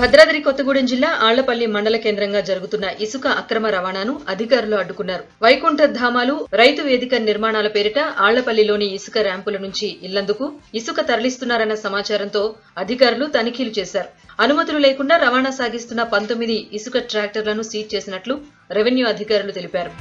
భద్రాద్రి కొత్తగూడెం జిల్లా ఆళ్లపల్లి మండల కేంద్రంగా జరుగుతున్న ఇసుక అక్రమ రవాణాను అధికారులు అడ్డుకున్నారు వైకుంఠ ధామాలు రైతు వేదిక నిర్మాణాల పేరిట ఆళ్లపల్లిలోని ఇసుక ర్యాంపుల నుంచి ఇల్లందుకు ఇసుక తరలిస్తున్నారన్న సమాచారంతో అధికారులు తనిఖీలు చేశారు అనుమతులు లేకుండా రవాణా సాగిస్తున్న పంతొమ్మిది ఇసుక ట్రాక్టర్లను సీజ్ చేసినట్లు రెవెన్యూ అధికారులు తెలిపారు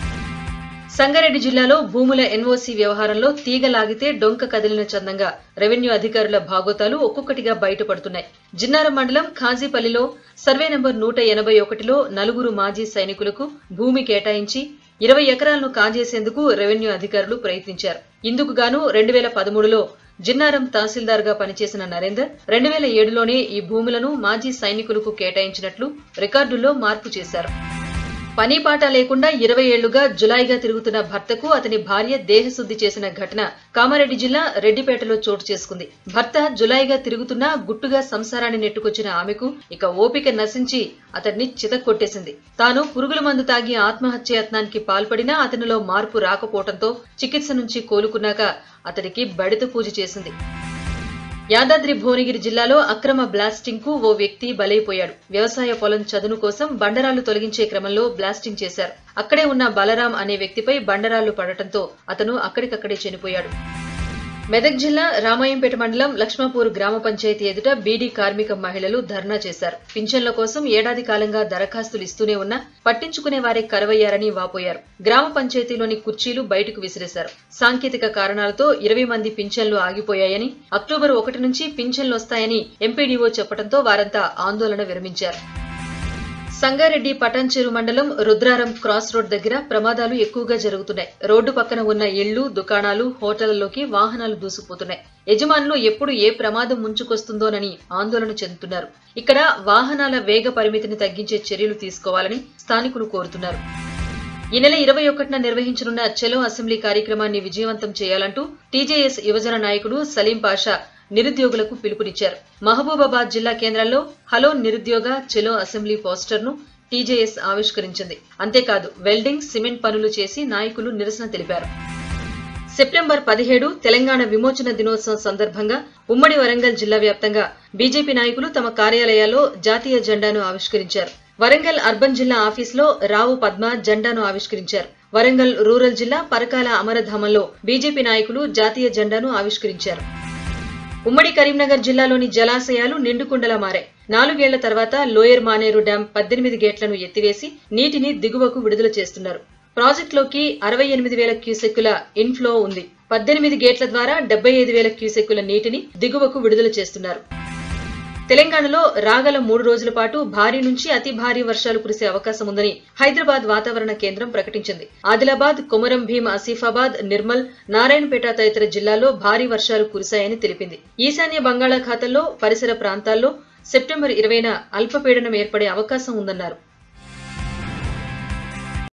సంగారెడ్డి జిల్లాలో భూముల ఎన్ఓసీ వ్యవహారంలో తీగ లాగితే డొంక కదిలిన చందంగా రెవెన్యూ అధికారుల భాగోతాలు ఒక్కొక్కటిగా బయటపడుతున్నాయి జిన్నారం మండలం ఖాజీపల్లిలో సర్వే నంబర్ నూట ఎనభై ఒకటిలో నలుగురు మాజీ సైనికులకు భూమి కేటాయించి ఇరవై ఎకరాలను కాజేసేందుకు రెవెన్యూ అధికారులు ప్రయత్నించారు ఇందుకు గాను రెండు వేల పదమూడులో జిన్నారం తహసీల్దార్ గా పనిచేసిన నరేందర్ రెండు వేల ఏడులోనే ఈ భూములను మాజీ సైనికులకు కేటాయించినట్లు రికార్డుల్లో మార్పు చేశారు పని పాట లేకుండా ఇరవై ఏళ్లుగా జులాయిగా తిరుగుతున్న భర్తకు అతని భార్య దేహశుద్ధి చేసిన ఘటన కామారెడ్డి జిల్లా రెడ్డిపేటలో చోటు చేసుకుంది భర్త జులాయిగా తిరుగుతున్నా గుట్టుగా సంసారాన్ని నెట్టుకొచ్చిన ఆమెకు ఇక ఓపిక నశించి అతన్ని చితక్కొట్టేసింది తాను పురుగుల మందు తాగి ఆత్మహత్య యత్నానికి పాల్పడినా అతనిలో మార్పు రాకపోవడంతో చికిత్స నుంచి కోలుకున్నాక అతడికి బడిత పూజ చేసింది యాదాద్రి భువనగిరి జిల్లాలో అక్రమ బ్లాస్టింగ్ కు ఓ వ్యక్తి బలైపోయాడు వ్యవసాయ పొలం చదును కోసం బండరాళ్లు తొలగించే క్రమంలో బ్లాస్టింగ్ చేశారు అక్కడే ఉన్న బలరాం అనే వ్యక్తిపై బండరాళ్లు పడటంతో అతను అక్కడికక్కడే చనిపోయాడు మెదక్ జిల్లా రామాయంపేట మండలం లక్ష్మాపూర్ గ్రామ పంచాయతీ ఎదుట బీడీ కార్మిక మహిళలు ధర్నా చేశారు పింఛన్ల కోసం ఏడాది కాలంగా దరఖాస్తులు ఇస్తూనే ఉన్నా పట్టించుకునే వారే కరవయ్యారని వాపోయారు గ్రామ పంచాయతీలోని కుర్చీలు బయటకు విసిరేశారు సాంకేతిక కారణాలతో ఇరవై మంది పింఛన్లు ఆగిపోయాయని అక్టోబర్ ఒకటి నుంచి పింఛన్లు వస్తాయని ఎంపీడీఓ చెప్పడంతో వారంతా ఆందోళన విరమించారు సంగారెడ్డి పటాన్చెరు మండలం రుద్రారం క్రాస్ రోడ్ దగ్గర ప్రమాదాలు ఎక్కువగా జరుగుతున్నాయి రోడ్డు పక్కన ఉన్న ఇళ్లు దుకాణాలు హోటళ్లలోకి వాహనాలు దూసుకుపోతున్నాయి యజమానులు ఎప్పుడు ఏ ప్రమాదం ముంచుకొస్తుందోనని ఆందోళన చెందుతున్నారు ఇక్కడ వాహనాల వేగ పరిమితిని తగ్గించే చర్యలు తీసుకోవాలని స్థానికులు కోరుతున్నారు ఈ నెల ఇరవై ఒకటిన నిర్వహించనున్న చెలో అసెంబ్లీ కార్యక్రమాన్ని విజయవంతం చేయాలంటూ టీజేఎస్ యువజన నాయకుడు సలీం పాషా నిరుద్యోగులకు పిలుపునిచ్చారు మహబూబాబాద్ జిల్లా కేంద్రంలో హలో నిరుద్యోగ చెలో అసెంబ్లీ పోస్టర్ను టీజేఎస్ ఆవిష్కరించింది అంతేకాదు వెల్డింగ్ సిమెంట్ పనులు చేసి నాయకులు నిరసన తెలిపారు సెప్టెంబర్ పదిహేడు తెలంగాణ విమోచన దినోత్సవం సందర్భంగా ఉమ్మడి వరంగల్ జిల్లా వ్యాప్తంగా బీజేపీ నాయకులు తమ కార్యాలయాల్లో జాతీయ జెండాను ఆవిష్కరించారు వరంగల్ అర్బన్ జిల్లా ఆఫీసులో రావు పద్మ జెండాను ఆవిష్కరించారు వరంగల్ రూరల్ జిల్లా పరకాల అమరధామంలో బీజేపీ నాయకులు జాతీయ జెండాను ఆవిష్కరించారు ఉమ్మడి కరీంనగర్ జిల్లాలోని జలాశయాలు నిండుకుండలా మారాయి నాలుగేళ్ల తర్వాత లోయర్ మానేరు డ్యాం పద్దెనిమిది గేట్లను ఎత్తివేసి నీటిని దిగువకు విడుదల చేస్తున్నారు ప్రాజెక్టులోకి అరవై ఎనిమిది వేల క్యూసెక్కుల ఇన్ఫ్లో ఉంది పద్దెనిమిది గేట్ల ద్వారా డెబ్బై ఐదు వేల క్యూసెక్కుల నీటిని దిగువకు విడుదల చేస్తున్నారు తెలంగాణలో రాగల మూడు రోజుల పాటు భారీ నుంచి అతి భారీ వర్షాలు కురిసే అవకాశం ఉందని హైదరాబాద్ వాతావరణ కేంద్రం ప్రకటించింది ఆదిలాబాద్ కొమరం భీం ఆసిఫాబాద్ నిర్మల్ నారాయణపేట తదితర జిల్లాల్లో భారీ వర్షాలు కురిశాయని తెలిపింది ఈశాన్య బంగాళాఖాతంలో పరిసర ప్రాంతాల్లో సెప్టెంబర్ ఇరవైన అల్పపీడనం ఏర్పడే అవకాశం ఉందన్నారు